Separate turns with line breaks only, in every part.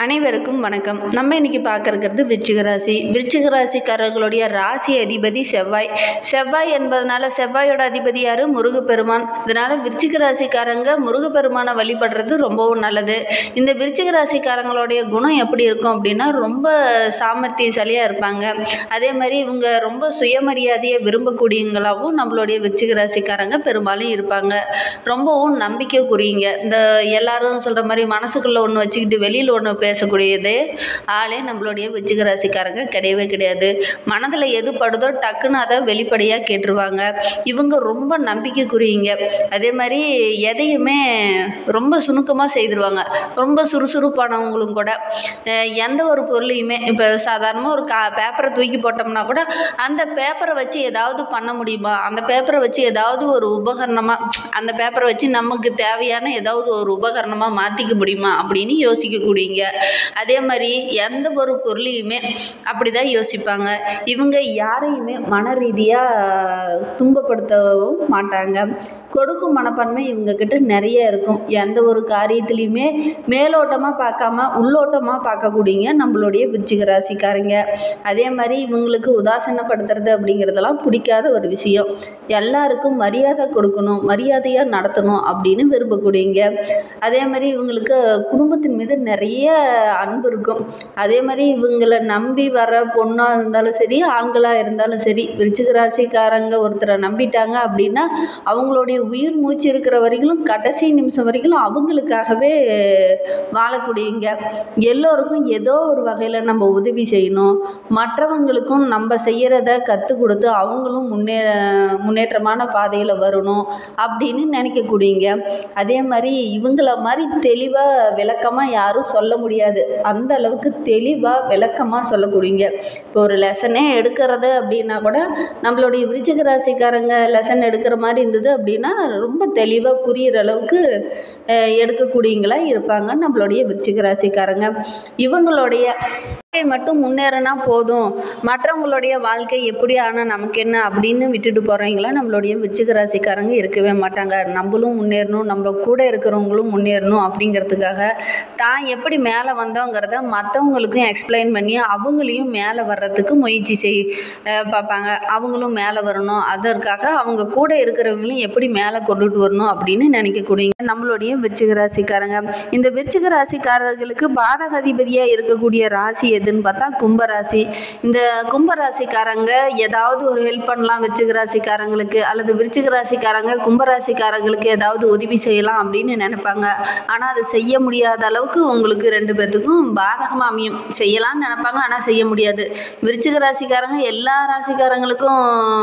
அனைவருக்கும் வணக்கம் நம்ம இன்னைக்கு பார்க்க இருக்கிறது விருச்சிக ராசி விருச்சிக ராசிக்காரர்களுடைய ராசி அதிபதி செவ்வாய் செவ்வாய் என்பதனால செவ்வாயோட அதிபதி யார் முருகப்பெருமான் இதனால் விருச்சிக ராசிக்காரங்க முருகப்பெருமானை வழிபடுறது ரொம்பவும் நல்லது இந்த விருச்சிக ராசிக்காரங்களுடைய குணம் எப்படி இருக்கும் அப்படின்னா ரொம்ப சாமர்த்தியசாலியாக இருப்பாங்க அதே மாதிரி இவங்க ரொம்ப சுயமரியாதையை விரும்பக்கூடியவங்களாகவும் நம்மளுடைய விருச்சிக ராசிக்காரங்க பெரும்பாலும் இருப்பாங்க ரொம்பவும் நம்பிக்கைக்குரியங்க இந்த எல்லாரும் சொல்கிற மாதிரி மனசுக்குள்ளே ஒன்று வச்சுக்கிட்டு வெளியில் ஒன்று பேசக்கூடியது ஆளே நம்மளுடைய விருச்சிக ராசிக்காரங்க கிடையவே கிடையாது மனதில் எது படுதோ டக்குன்னு அதை வெளிப்படையாக கேட்டுருவாங்க இவங்க ரொம்ப நம்பிக்கைக்குரியங்க அதே மாதிரி எதையுமே ரொம்ப சுணுக்கமாக செய்திருவாங்க ரொம்ப சுறுசுறுப்பானவங்களும் கூட அஹ் எந்த ஒரு பொருளையுமே இப்போ சாதாரணமாக ஒரு கா பேப்பரை தூக்கி போட்டோம்னா கூட அந்த பேப்பரை வச்சு ஏதாவது பண்ண முடியுமா அந்த பேப்பரை வச்சு ஏதாவது ஒரு உபகரணமாக அந்த பேப்பரை வச்சு நமக்கு தேவையான ஏதாவது ஒரு உபகரணமாக மாற்றிக்க முடியுமா அப்படின்னு யோசிக்கக்கூடியங்க அதே மாதிரி எந்த ஒரு பொருளையுமே அப்படி தான் யோசிப்பாங்க இவங்க யாரையுமே மன ரீதியாக துன்பப்படுத்தவும் மாட்டாங்க கொடுக்கும் மனப்பான்மை இவங்கக்கிட்ட நிறைய இருக்கும் எந்த ஒரு காரியத்துலேயுமே மேலோட்டமாக பார்க்காம உள்ளோட்டமாக பார்க்கக்கூடியங்க நம்மளுடைய விருச்சிக ராசிக்காரங்க அதே மாதிரி இவங்களுக்கு உதாசீனப்படுத்துறது அப்படிங்கிறதெல்லாம் பிடிக்காத ஒரு விஷயம் எல்லாருக்கும் மரியாதை கொடுக்கணும் மரியாதையாக நடத்தணும் அப்படின்னு விரும்பக்கூடியங்க அதே மாதிரி இவங்களுக்கு குடும்பத்தின் மீது நிறைய அன்பு இருக்கும் அதே மாதிரி இவங்களை நம்பி வர பொண்ணாக இருந்தாலும் சரி ஆண்களாக இருந்தாலும் சரி விருச்சிக ராசிக்காரங்க ஒருத்தரை நம்பிட்டாங்க அப்படின்னா அவங்களுடைய உயிர் மூச்சு இருக்கிற வரைக்கும் கடைசி நிமிஷம் வரைக்கும் அவங்களுக்காகவே வாழக்கூடியவங்க எல்லோருக்கும் ஏதோ ஒரு வகையில் நம்ம உதவி செய்யணும் மற்றவங்களுக்கும் நம்ம செய்கிறத கற்றுக் கொடுத்து அவங்களும் முன்னே முன்னேற்றமான பாதையில் வரணும் அப்படின்னு நினைக்கக்கூடியங்க அதே மாதிரி இவங்கள மாதிரி தெளிவாக விளக்கமாக யாரும் சொல்ல முடியாது அந்த அளவுக்கு தெளிவாக விளக்கமாக சொல்லக்கூடியங்க இப்போ ஒரு லெசனே எடுக்கிறது அப்படின்னா கூட நம்மளுடைய விருச்சிக ராசிக்காரங்க லெசன் எடுக்கிற மாதிரி இருந்தது அப்படின்னா ரொம்ப தெளிவாக புரிகிற அளவுக்கு அஹ், எடுக்கக்கூடியங்களா இருப்பாங்க நம்மளுடைய விருச்சிக ராசிக்காரங்க இவங்களுடைய வாழ்க்கை மட்டும் முன்னேறினா போதும் மற்றவங்களுடைய வாழ்க்கை எப்படி ஆனால் நமக்கு என்ன அப்படின்னு விட்டுட்டு போகிறவங்களா நம்மளுடைய விருச்சிக ராசிக்காரங்க இருக்கவே மாட்டாங்க நம்மளும் முன்னேறணும் நம்ம கூட இருக்கிறவங்களும் முன்னேறணும் அப்படிங்கிறதுக்காக தான் எப்படி மேலே வந்தோங்கிறத மற்றவங்களுக்கும் எக்ஸ்பிளைன் பண்ணி அவங்களையும் மேலே வர்றதுக்கு முயற்சி செய் அஹ் பார்ப்பாங்க அவங்களும் மேலே வரணும் அதற்காக அவங்க கூட இருக்கிறவங்களையும் எப்படி மேலே கொண்டுட்டு வரணும் அப்படின்னு நினைக்கக்கூடிய நம்மளுடைய விருச்சிக ராசிக்காரங்க இந்த விருச்சிக ராசிக்காரர்களுக்கு பாதகாதிபதியாக இருக்கக்கூடிய ராசி எதுன்னு பார்த்தா கும்பராசி இந்த கும்பராசிக்காரங்க ஏதாவது ஒரு ஹெல்ப் பண்ணலாம் விருச்சிக ராசிக்காரங்களுக்கு அல்லது விருச்சிக ராசிக்காரங்க கும்பராசிக்காரங்களுக்கு ஏதாவது உதவி செய்யலாம் அப்படின்னு நினைப்பாங்க ஆனால் அது செய்ய முடியாத அளவுக்கு உங்களுக்கு ரெண்டு பேர்த்துக்கும் பாதகமாக அமையும் செய்யலாம்னு நினைப்பாங்க ஆனால் செய்ய முடியாது விருச்சிக ராசிக்காரங்க எல்லா ராசிக்காரங்களுக்கும்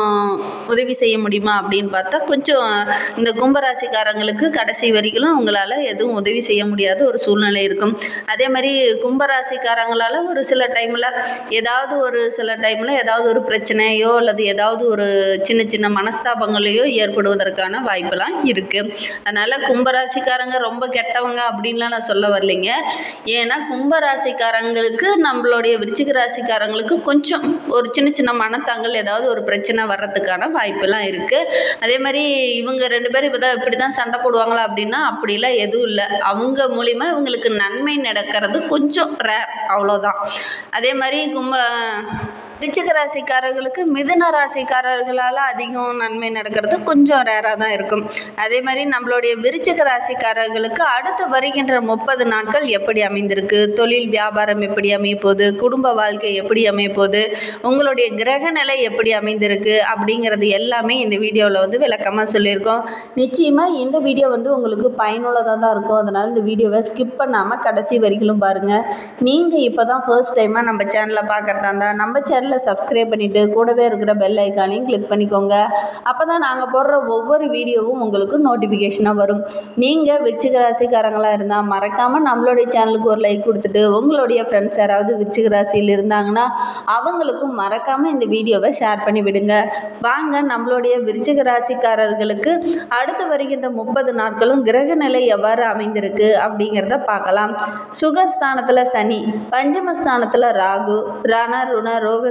உதவி செய்ய முடியுமா அப்படின்னு பார்த்தா கொஞ்சம் இந்த கும்பராசிக்காரங்களுக்கு கடைசி வரைக்கும் அவங்களால எதுவும் உதவி செய்ய முடியாத ஒரு சூழ்நிலை இருக்கும் அதே மாதிரி கும்பராசிக்காரங்களால ஒரு சில டைமில் ஏதாவது ஒரு சில டைமில் ஏதாவது ஒரு பிரச்சனையோ அல்லது ஏதாவது ஒரு சின்ன சின்ன மனஸ்தாபங்களையோ ஏற்படுவதற்கான வாய்ப்பெல்லாம் இருக்குது அதனால் கும்பராசிக்காரங்க ரொம்ப கெட்டவங்க அப்படின்லாம் நான் சொல்ல வரலைங்க ஏன்னா கும்பராசிக்காரங்களுக்கு நம்மளுடைய விருச்சிக ராசிக்காரங்களுக்கு கொஞ்சம் ஒரு சின்ன சின்ன மனத்தாங்கல் ஏதாவது ஒரு பிரச்சனை வர்றதுக்கான வாய்ப்பெல்லாம் இருக்குது அதே மாதிரி இவங்க ரெண்டு பேரும் இப்போ தான் இப்படி தான் சண்டை போடுவாங்களா அப்படின்னா அப்படிலாம் எதுவும் இல்லை அவங்க மூலிமா இவங்களுக்கு நன்மை நடக்கிறது கொஞ்சம் ரேர் அவ்வளோதான் அதே மாதிரி கும்ப விருச்சிக ராசிக்காரர்களுக்கு மிதுன ராசிக்காரர்களால் அதிகம் நன்மை நடக்கிறது கொஞ்சம் ரேராக தான் இருக்கும் அதே மாதிரி நம்மளுடைய விருச்சிக ராசிக்காரர்களுக்கு அடுத்து வருகின்ற முப்பது நாட்கள் எப்படி அமைந்திருக்கு தொழில் வியாபாரம் எப்படி அமைய போகுது குடும்ப வாழ்க்கை எப்படி அமைய போகுது உங்களுடைய கிரக நிலை எப்படி அமைந்திருக்கு அப்படிங்கிறது எல்லாமே இந்த வீடியோவில் வந்து விளக்கமாக சொல்லியிருக்கோம் நிச்சயமாக இந்த வீடியோ வந்து உங்களுக்கு பயனுள்ளதாக தான் இருக்கும் அதனால் இந்த வீடியோவை ஸ்கிப் பண்ணாமல் கடைசி வரைக்கும் பாருங்கள் நீங்கள் இப்போ தான் ஃபர்ஸ்ட் டைமாக நம்ம சேனலை பார்க்குறதா இருந்தால் நம்ம சேனலை சப்ஸ்கிரைப் பண்ணிவிட்டு கூடவே இருக்கிற பெல் ஐக்கானையும் கிளிக் பண்ணிக்கோங்க அப்போ தான் நாங்கள் போடுற ஒவ்வொரு வீடியோவும் உங்களுக்கு நோட்டிஃபிகேஷனாக வரும் நீங்கள் விருச்சிக ராசிக்காரங்களாக இருந்தால் மறக்காமல் நம்மளுடைய சேனலுக்கு ஒரு லைக் கொடுத்துட்டு உங்களுடைய ஃப்ரெண்ட்ஸ் யாராவது விருச்சிக ராசியில் இருந்தாங்கன்னா அவங்களுக்கும் மறக்காமல் இந்த வீடியோவை ஷேர் பண்ணி விடுங்க வாங்க நம்மளுடைய விருச்சிக ராசிக்காரர்களுக்கு அடுத்து வருகின்ற முப்பது நாட்களும் கிரக நிலை எவ்வாறு அமைந்திருக்கு அப்படிங்கிறத பார்க்கலாம் சுகஸ்தானத்தில் சனி பஞ்சமஸ்தானத்தில் ராகு ரண ருண ரோக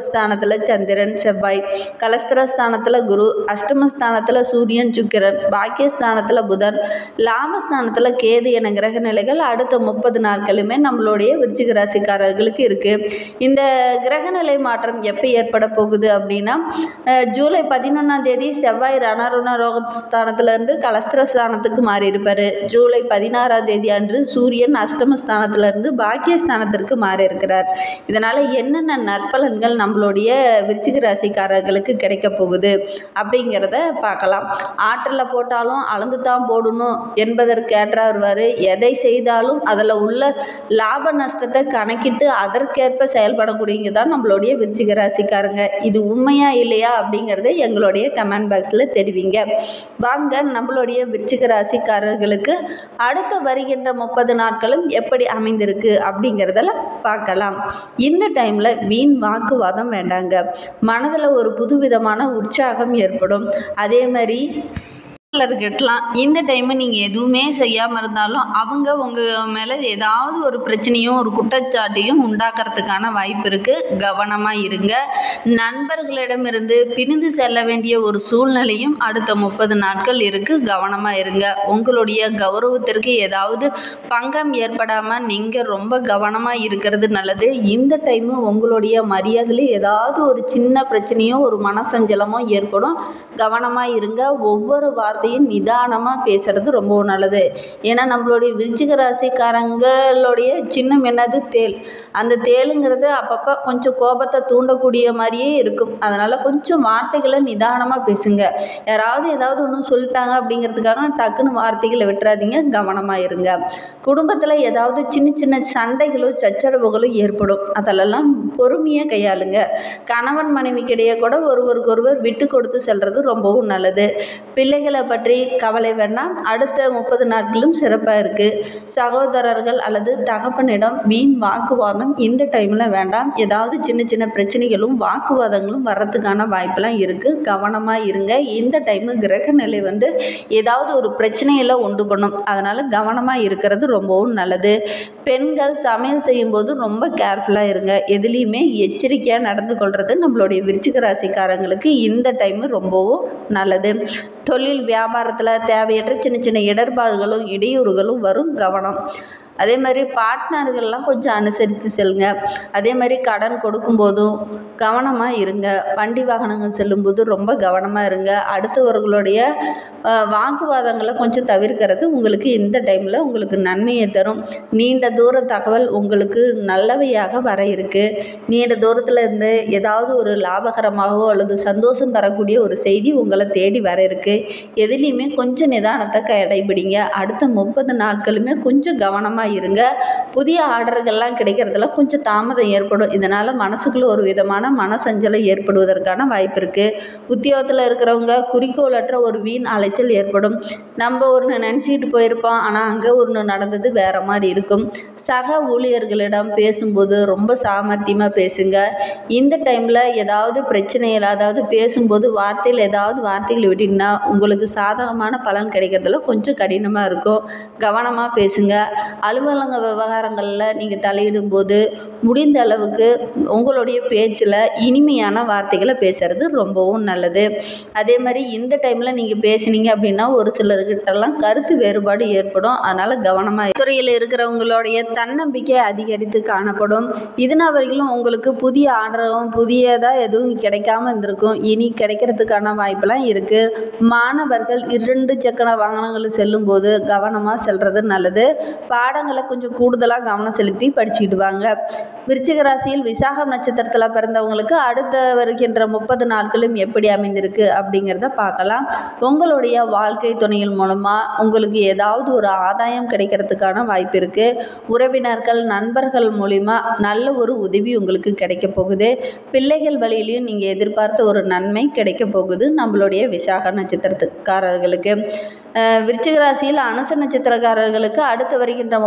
லாபஸ்தானத்தில் சந்திரன் செவ்வாய் கலஸ்திரஸ்தானத்தில் குரு அஷ்டமஸ்தானத்தில் சூரியன் சுக்கிரன் பாக்கியஸ்தானத்தில் புதன் லாபஸ்தானத்தில் கேது என கிரக நிலைகள் அடுத்த முப்பது நாட்களுமே நம்மளுடைய விருச்சிக ராசிக்காரர்களுக்கு இருக்குது இந்த கிரகநிலை மாற்றம் எப்போ ஏற்பட போகுது அப்படின்னா அஹ், ஜூலை பதினொன்றாம் தேதி செவ்வாய் ரணருண ரோகஸ்தானத்திலேருந்து கலஸ்திரஸ்தானத்துக்கு மாறி இருப்பார் ஜூலை பதினாறாம் தேதி அன்று சூரியன் அஷ்டமஸ்தானத்திலேருந்து பாக்கியஸ்தானத்திற்கு மாறி இருக்கிறார் இதனால் என்னென்ன நற்பலன்கள் நம்மளுடைய விருச்சிக ராசிக்காரர்களுக்கு கிடைக்க போகுது அப்படிங்கிறத பார்க்கலாம் ஆற்றில் போட்டாலும் அளந்து தான் போடணும் என்பதற்கு ஏற்றார் எதை செய்தாலும் அதில் உள்ள லாப நஷ்டத்தை கணக்கிட்டு அதற்கேற்ப செயல்படக்கூடியவங்க தான் நம்மளுடைய விருச்சிக ராசிக்காரங்க இது உண்மையா இல்லையா அப்படிங்கிறத எங்களுடைய கமெண்ட் பாக்ஸில் தெரிவிங்க வாங்க நம்மளுடைய விருச்சிக ராசிக்காரர்களுக்கு அடுத்த வருகின்ற முப்பது நாட்களும் எப்படி அமைந்திருக்கு அப்படிங்கிறதெல்லாம் பார்க்கலாம் இந்த டைமில் வீண் வாக்குவாதம் வேண்டாங்க மனதில் ஒரு புதுவிதமான உற்சாகம் ஏற்படும் அதே மாதிரி இருக்கட்லாம் இந்த டைமு நீங்கள் எதுவுமே செய்யாமல் இருந்தாலும் அவங்க உங்கள் மேலே ஏதாவது ஒரு பிரச்சனையும் ஒரு குற்றச்சாட்டையும் உண்டாக்குறதுக்கான வாய்ப்பு இருக்குது கவனமாக இருங்க நண்பர்களிடமிருந்து பிரிந்து செல்ல வேண்டிய ஒரு சூழ்நிலையும் அடுத்த முப்பது நாட்கள் இருக்குது கவனமாக இருங்க உங்களுடைய கௌரவத்திற்கு ஏதாவது பங்கம் ஏற்படாமல் நீங்கள் ரொம்ப கவனமாக இருக்கிறது நல்லது இந்த டைமு உங்களுடைய மரியாதையில் ஏதாவது ஒரு சின்ன பிரச்சனையோ ஒரு மனசஞ்சலமோ ஏற்படும் கவனமாக இருங்க ஒவ்வொரு வார்த்தையும் நிதானமாக பேசுறது ரொம்ப நல்லது ஏன்னா நம்மளுடைய விருச்சிக ராசிக்காரங்களுடைய சின்னம் என்னது தேல் அந்த தேளுங்கிறது அப்பப்போ கொஞ்சம் கோபத்தை தூண்டக்கூடிய மாதிரியே இருக்கும் அதனால் கொஞ்சம் வார்த்தைகளை நிதானமாக பேசுங்க யாராவது ஏதாவது ஒன்று சொல்லிட்டாங்க அப்படிங்கிறதுக்காக டக்குன்னு வார்த்தைகளை விட்டுறாதீங்க கவனமாக இருங்க குடும்பத்தில் ஏதாவது சின்ன சின்ன சண்டைகளோ சச்சரவுகளோ ஏற்படும் அதெல்லாம் பொறுமையாக கையாளுங்க கணவன் மனைவிக்கிடையே கூட ஒருவருக்கொருவர் விட்டு கொடுத்து செல்றது ரொம்பவும் நல்லது பிள்ளைகளை பற்றி கவலை வேண்டாம் அடுத்த முப்பது நாட்களும் சிறப்பாக இருக்குது சகோதரர்கள் அல்லது தகப்பனிடம் வீண் வாக்குவாதம் இந்த டைமில் வேண்டாம் ஏதாவது சின்ன சின்ன பிரச்சனைகளும் வாக்குவாதங்களும் வர்றதுக்கான வாய்ப்பெல்லாம் இருக்குது கவனமாக இருங்க இந்த டைமு கிரக நிலை வந்து ஏதாவது ஒரு பிரச்சனையில் உண்டு பண்ணும் அதனால் கவனமாக இருக்கிறது ரொம்பவும் நல்லது பெண்கள் சமையல் செய்யும்போது ரொம்ப கேர்ஃபுல்லாக இருங்க எதுலேயுமே எச்சரிக்கையாக நடந்து கொள்வது நம்மளுடைய விருச்சிக ராசிக்காரங்களுக்கு இந்த டைமு ரொம்பவும் நல்லது தொழில் வியாபாரத்தில் தேவையற்ற சின்ன சின்ன இடர்பாடுகளும் இடையூறுகளும் வரும் கவனம் அதே மாதிரி பார்ட்னர்கள்லாம் கொஞ்சம் அனுசரித்து செல்லுங்க அதே மாதிரி கடன் கொடுக்கும்போதும் கவனமாக இருங்க வண்டி வாகனங்கள் செல்லும்போது ரொம்ப கவனமாக இருங்க அடுத்தவர்களுடைய அஹ், வாக்குவாதங்களை கொஞ்சம் தவிர்க்கிறது உங்களுக்கு இந்த டைமில் உங்களுக்கு நன்மையை தரும் நீண்ட தூர தகவல் உங்களுக்கு நல்லவையாக வர இருக்கு நீண்ட தூரத்தில் இருந்து ஏதாவது ஒரு லாபகரமாகவோ அல்லது சந்தோஷம் தரக்கூடிய ஒரு செய்தி உங்களை தேடி வர இருக்கு எதுலேயுமே கொஞ்சம் நிதானத்தை கடைபிடிங்க அடுத்த முப்பது நாட்களுமே கொஞ்சம் கவனமாக இருங்க புதிய ஆர்டர்கள்லாம் கிடைக்கிறதுல கொஞ்சம் தாமதம் ஏற்படும் இதனால் மனசுக்குள்ள ஒரு விதமான மனசஞ்சலம் ஏற்படுவதற்கான வாய்ப்பு இருக்குது உத்தியோகத்தில் இருக்கிறவங்க குறிக்கோளற்ற ஒரு வீண் அலைச்சல் ஏற்படும் நம்ம ஒன்று நினச்சிக்கிட்டு போயிருப்போம் ஆனால் அங்கே ஒன்று நடந்தது வேற மாதிரி இருக்கும் சக ஊழியர்களிடம் பேசும்போது ரொம்ப சாமர்த்தியமாக பேசுங்க இந்த டைமில் ஏதாவது பிரச்சனைகள் அதாவது பேசும்போது வார்த்தையில் ஏதாவது வார்த்தைகள் விட்டிங்கன்னா உங்களுக்கு சாதகமான பலன் கிடைக்கிறதுல கொஞ்சம் கடினமாக இருக்கும் கவனமாக பேசுங்க அலுவலக விவகாரங்களில் நீங்கள் தலையிடும்போது முடிந்த அளவுக்கு உங்களுடைய பேச்சில் இனிமையான வார்த்தைகளை பேசுறது ரொம்பவும் நல்லது அதே மாதிரி இந்த டைமில் நீங்கள் பேசுனீங்க அப்படின்னா ஒரு சிலர்கிட்டலாம் கருத்து வேறுபாடு ஏற்படும் அதனால் கவனமாக துறையில் இருக்கிறவங்களுடைய தன்னம்பிக்கை அதிகரித்து காணப்படும் இதனால் வரைக்கும் உங்களுக்கு புதிய ஆர்டரும் புதியதாக எதுவும் கிடைக்காம இருந்திருக்கும் இனி கிடைக்கிறதுக்கான வாய்ப்பெல்லாம் இருக்குது மாணவர்கள் இரண்டு சக்கர வாகனங்களில் செல்லும்போது கவனமாக செல்றது நல்லது பாடங்களை கொஞ்சம் கூடுதலாக கவனம் செலுத்தி படிச்சுக்கிட்டு வாங்க விருச்சிக ராசியில் விசாகம் நட்சத்திரத்தில் பிறந்தவங்களுக்கு அடுத்த வருகின்ற முப்பது நாட்களும் எப்படி அமைந்திருக்கு அப்படிங்கிறத பார்க்கலாம் உங்களுடைய வாழ்க்கை துணையின் மூலமாக உங்களுக்கு ஏதாவது ஒரு ஆதாயம் கிடைக்கிறதுக்கான வாய்ப்பு இருக்குது உறவினர்கள் நண்பர்கள் மூலிமா நல்ல ஒரு உதவி உங்களுக்கு கிடைக்க போகுது பிள்ளைகள் வழியிலையும் நீங்கள் எதிர்பார்த்த ஒரு நன்மை கிடைக்க போகுது நம்மளுடைய விசாக நட்சத்திரத்துக்காரர்களுக்கு அஹ் விருச்சிக ராசியில் அனுச நட்சத்திரக்காரர்களுக்கு அடுத்து வருகின்ற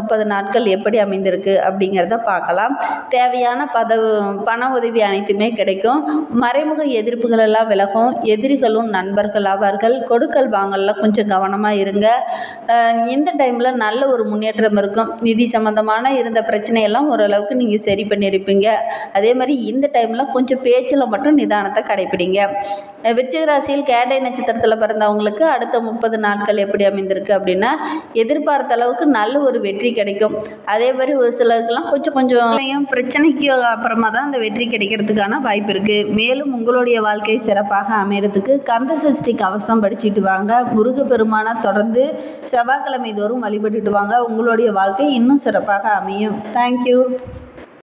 முப்பது நாட்கள் எப்படி அமைந்திருக்கு அப்படிங்கிறத பார்க்கலாம் தேவையான பதவு பண உதவி அனைத்துமே கிடைக்கும் மறைமுக எதிர்ப்புகள் எல்லாம் விலகும் எதிரிகளும் நண்பர்கள் ஆவார்கள் கொடுக்கல் வாங்கலில் கொஞ்சம் கவனமாக இருங்க அஹ் இந்த டைமில் நல்ல ஒரு முன்னேற்றம் இருக்கும் நிதி சம்மந்தமான இருந்த பிரச்சனையெல்லாம் ஓரளவுக்கு நீங்கள் சரி பண்ணியிருப்பீங்க அதே மாதிரி இந்த டைமில் கொஞ்சம் பேச்சில் மட்டும் நிதானத்தை கடைப்பிடிங்க அஹ் விருச்சிக ராசியில் கேடை நட்சத்திரத்தில் பிறந்தவங்களுக்கு அடுத்த முப்பது நாட்கள் எப்படி அமைந்திருக்கு அப்படின்னா எதிர்பார்த்த அளவுக்கு நல்ல ஒரு வெற்றி கிடைக்கும் அதே மாதிரி ஒரு சிலருக்கெல்லாம் கொஞ்சம் கொஞ்சம் பிரச்சனைக்கு அப்புறமா தான் அந்த வெற்றி கிடைக்கிறதுக்கான வாய்ப்பு இருக்குது மேலும் உங்களுடைய வாழ்க்கை சிறப்பாக அமையறதுக்கு கந்த சஷ்டி கவசம் படிச்சுட்டு வாங்க முருகப்பெருமானை தொடர்ந்து செவ்வாய்க்கிழமை தோறும் வழிபட்டுட்டு வாங்க உங்களுடைய வாழ்க்கை இன்னும் சிறப்பாக அமையும் தேங்க்யூ